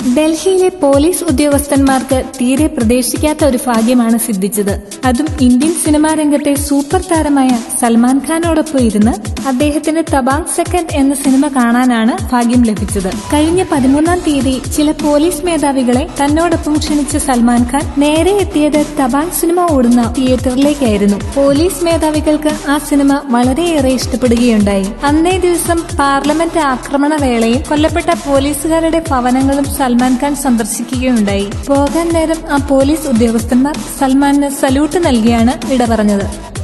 ഡൽഹിയിലെ പോലീസ് ഉദ്യോഗസ്ഥന്മാർക്ക് തീരെ പ്രതീക്ഷിക്കാത്ത ഒരു ഭാഗ്യമാണ് സിദ്ധിച്ചത് അതും ഇന്ത്യൻ സിനിമാ രംഗത്തെ സൂപ്പർ താരമായ സൽമാൻ ഖാനോടൊപ്പം ഇരുന്ന് അദ്ദേഹത്തിന്റെ തബാങ് സെക്കൻഡ് എന്ന സിനിമ കാണാനാണ് ഭാഗ്യം ലഭിച്ചത് കഴിഞ്ഞ പതിമൂന്നാം തീയതി ചില പോലീസ് മേധാവികളെ തന്നോടൊപ്പം ക്ഷണിച്ച സൽമാൻ ഖാൻ നേരെ എത്തിയത് തബാങ് സിനിമ ഓടുന്ന തിയേറ്ററിലേക്കായിരുന്നു പോലീസ് മേധാവികൾക്ക് ആ സിനിമ വളരെയേറെ ഇഷ്ടപ്പെടുകയുണ്ടായി അന്നേ ദിവസം പാർലമെന്റ് ആക്രമണ വേളയിൽ കൊല്ലപ്പെട്ട പോലീസുകാരുടെ ഭവനങ്ങളും സൽമാൻ ഖാൻ സന്ദർശിക്കുകയുണ്ടായി പോകാൻ നേരം ആ പോലീസ് ഉദ്യോഗസ്ഥന്മാർ സൽമാന് സല്യൂട്ട് നൽകിയാണ് വിട പറഞ്ഞത്